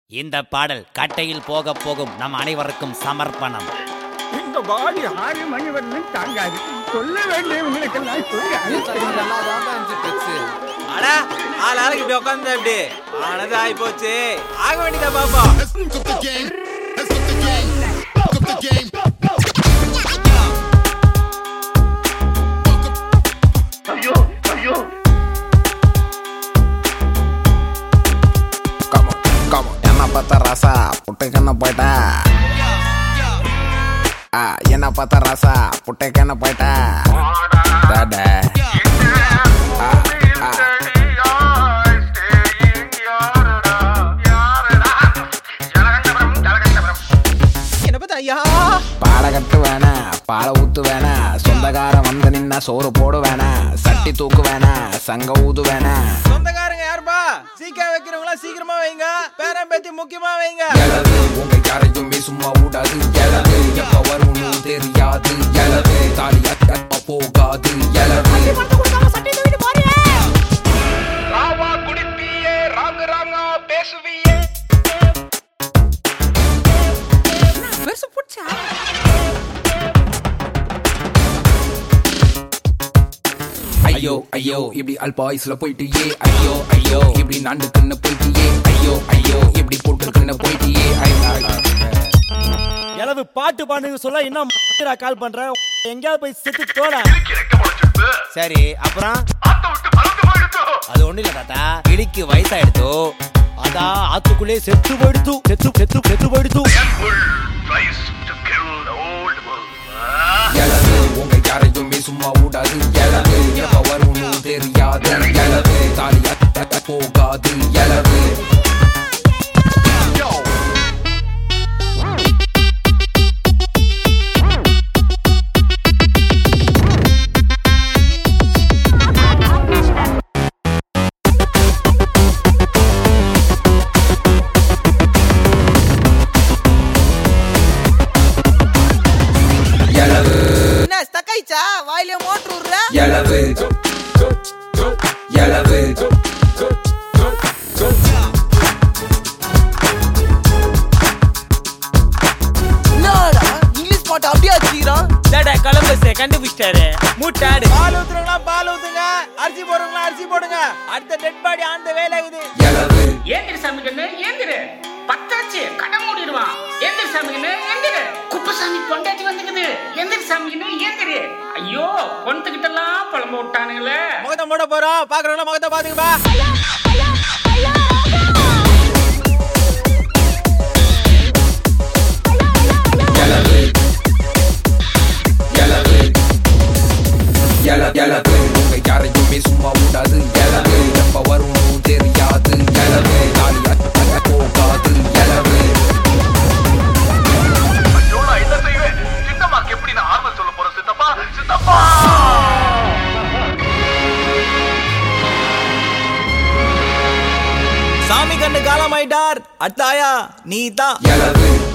இந்த பாடல் கட்டையில் போக போகும் நம் அனைவருக்கும் சமர்ப்பணம் இந்த பாடி ஆறு மணி வரலும் தாங்காது சொல்ல வேண்டியவங்களுக்கெல்லாம் சொல்ல அட ஆள் ஆளுக்கு இப்படி உட்காந்து இப்படி ஆனது ஆகி போச்சு ஆக வேண்டியதா பாப்பா Let's cook the game. Let's cook the game. Cook the game. Come on, come on. என்ன பார்த்த ராசா புட்டைக்கண்ண போயிட்டா ஆ, என்ன பார்த்த ராசா புட்டைக்கண்ண போயிட்டா டாடா. ஆ, ஆ. என்ன பார்த்தா ஐயா பாட கட்டு வேணா பாலை ஊத்து வேணா சொந்தக்கார வந்து நின்னா சோறு போடு வேணா சட்டி தூக்கு வேணா சங்க ஊது வேணா சொந்தக்காரங்க யாருப்பா சீக்கிரம் வைக்கிறவங்களா சீக்கிரமா வைங்க பேரம் பேத்தி முக்கியமா வைங்க எழவு உங்க யாரையுமே சும்மா விடாது எழவு எப்ப வரும்னு தெரியாது எழவு தாலி அத்த போகாது எழவு ஐயோ ஐயோ இப்படி அல்பாயுஸ்ல போயிட்டியே ஐயோ ஐயோ இப்படி நாண்டு கண்ணு போயிட்டியே ஐயோ ஐயோ இப்படி போட்டு கண்ணு போயிட்டியே ஐ, ஐ, ஐ. எளவு பாட்டு பாடுங்க சொல்ல இன்னும் கால் பண்ற எங்கேயாவது போய் செத்து தோட சரி அப்புறம் அது ஒண்ணு இல்ல தாத்தா கிளிக்கு வயசாயிடுத்தோ அதான் ஆத்துக்குள்ளே செத்து போயிடுத்து செத்து செத்து செத்து போயிடுத்து எழவு உங்க யாரையுமே சும்மா விடாது எழவு எப்ப வரும்னு தெரியாது எழவு தாலி அத்த போகாது எழவு எழவு என்ன ஸ்டக் ஆயிச்சா வாயில மோட்டர் விடுற எழவு எழவு என்னடா இங்கிலீஷ் பாட்டு அப்படியே வச்சுக்கிறான் டேடா கொலம்பஸ் கண்டுபிடிச்சிட்டாரு மூட்டாடு பால் ஊத்துறவங்களா பால் ஊத்துங்க அரிசி போடுறவங்களா அரிசி போடுங்க அடுத்த டெட் பாடி அந்த வேலை இது எழவு ஏந்திரு சாமி கண்ணு ஏந்திரு பத்தாச்சு கடை மூடிடுவான் ஏந்திரு சாமி கண்ணு ஏந்திரு குப்பசாமி பொண்டாட்டி வந்துக்குது ஏந்திரு சாமி கண்ணு ஏந்திரு ஐயோ பொண்ணுகிட்ட எல்லாம் புலம்ப விட்டானுங்களே முகத்தை மூட போறோம் பாக்குறவங்களா முகத்தை பாத்துக்கப்பா எழவு எழவு எழ எழவு உங்க யாரையுமே சும்மா விடாது எழவு எப்ப வரும்னு தெரியாது எழவு தாலி அத்த போகாது எழவு சாமி கண்ணு காலமாயிட்டார் அத்தாயா நீ தான் எழவு